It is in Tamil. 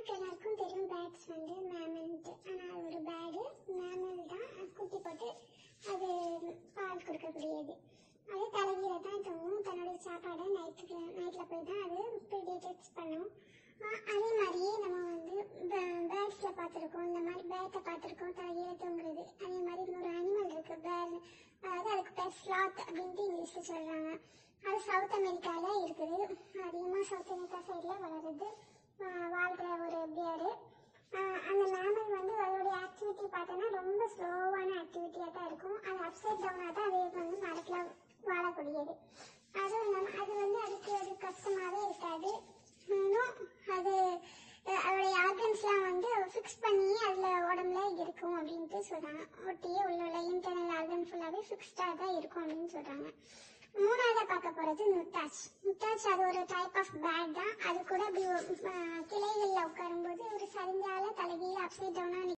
உங்களுக்கு எல்லாருக்கும் தெரியும் பேட்ஸ் வந்து மேமல்ட்டு ஆனால் அது ஒரு பேடு மேமல் தான் குட்டி போட்டு அது பால் கொடுக்கக்கூடியது அது தலைகீழ தான் தூங்கும் தன்னுடைய சாப்பாடை நைட்டுக்கு நைட்டில் போய் தான் அது ப்ரிடேட்டர்ஸ் பண்ணும் ஆஹ் அதே மாதிரியே நம்ம வந்து பேர்ட்ஸில் பார்த்துருக்கோம் இந்த மாதிரி பேட்டை பார்த்துருக்கோம் தலைகீழ தூங்குறது அதே மாதிரி இன்னொரு அனிமல் இருக்கு பேர் அதாவது அதுக்கு பேர் ஸ்லாத் அப்படின்ட்டு இங்கிலீஷில் சொல்கிறாங்க அது சவுத் அமெரிக்காவில் இருக்குது அதிகமாக சவுத் அமெரிக்கா சைடில் வளருது ஆஹ் வாழ்கிற ஒரு பியரு அந்த மேமல் வந்து அதோடைய ஆக்டிவிட்டி பார்த்தோன்னா ரொம்ப ஸ்லோவான ஆக்டிவிட்டியாக தான் இருக்கும் அது அப்சைட் டவுனாக தான் அது வந்து மரத்தில் வாழக்கூடியது அதுவும் இல்லாமல் அது வந்து அதுக்கு அது கஷ்டமாகவே இருக்காது இன்னும் அது அஹ், அதோடைய ஆர்கன்ஸ்லாம் வந்து ஃபிக்ஸ் பண்ணி அதில் உடம்புல இருக்கும் அப்படின்ட்டு சொல்கிறாங்க ஒட்டியே உள்ள உள்ள இன்டர்னல் ஆர்கன் ஃபுல்லாகவே ஃபிக்ஸ்டாக தான் இருக்கும் அப்படின்னு சொல்கிறாங்க மூணாவதா பார்க்க போறது முட்டாச் முட்டாச் அது ஒரு டைப் ஆஃப் பேட் தான் அது கூட அப்படி அஹ், கிளைகள்ல உட்காரும்போது ஒரு சரிஞ்சால தலைகீழ அப்சைட் டவுனா